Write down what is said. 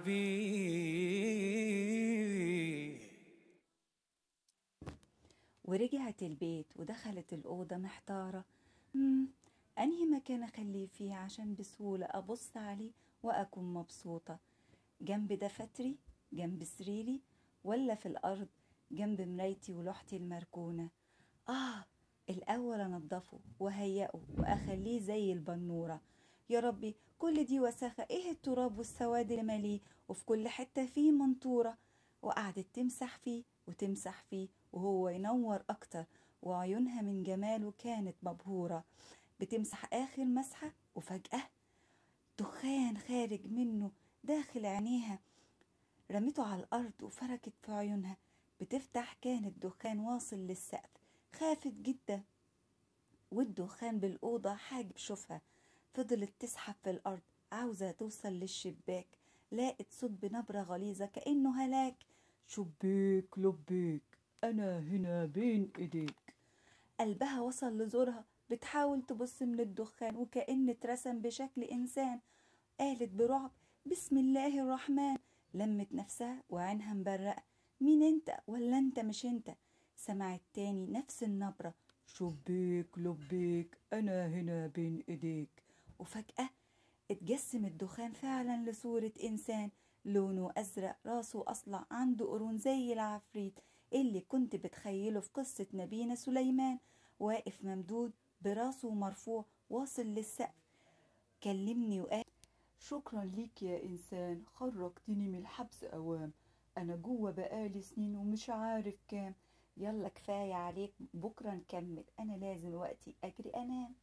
بيه ورجعت البيت ودخلت الأوضة محتارة مم. أنهي مكان أخليه فيه عشان بسهولة أبص عليه وأكون مبسوطة جنب دفتري جنب سريري ولا في الأرض جنب مرايتي ولوحتي المركونة آه الأول أنضفه وهيئه وأخليه زي البنورة يا ربي كل دي وساخة إيه التراب والسواد اللي ماليه وفي كل حتة فيه منطورة وقعدت تمسح فيه وتمسح فيه وهو ينور أكتر وعيونها من جماله كانت مبهورة بتمسح آخر مسحة وفجأة دخان خارج منه داخل عينيها رمته على الأرض وفركت في عيونها بتفتح كان الدخان واصل للسقف خافت جدا والدخان بالأوضة حاجب شوفها فضلت تسحب في الأرض عاوزة توصل للشباك لاقت صوت بنبرة غليظة كأنه هلاك شبيك لبيك أنا هنا بين إيديك قلبها وصل لزورها بتحاول تبص من الدخان وكأن اترسم بشكل إنسان قالت برعب بسم الله الرحمن لمت نفسها وعينها مبرقة مين انت ولا انت مش انت سمعت تاني نفس النبرة شبيك لبيك أنا هنا بين إيديك وفجأة اتجسم الدخان فعلا لصورة إنسان لونه أزرق راسه أصلع عنده قرون زي العفريت اللي كنت بتخيله في قصة نبينا سليمان واقف ممدود براسه مرفوع واصل للسقف كلمني وقال شكرا ليك يا إنسان خرجتني من الحبس أوام أنا جوه بقالي سنين ومش عارف كام يلا كفاية عليك بكرة نكمل أنا لازم وقتي أجري أنام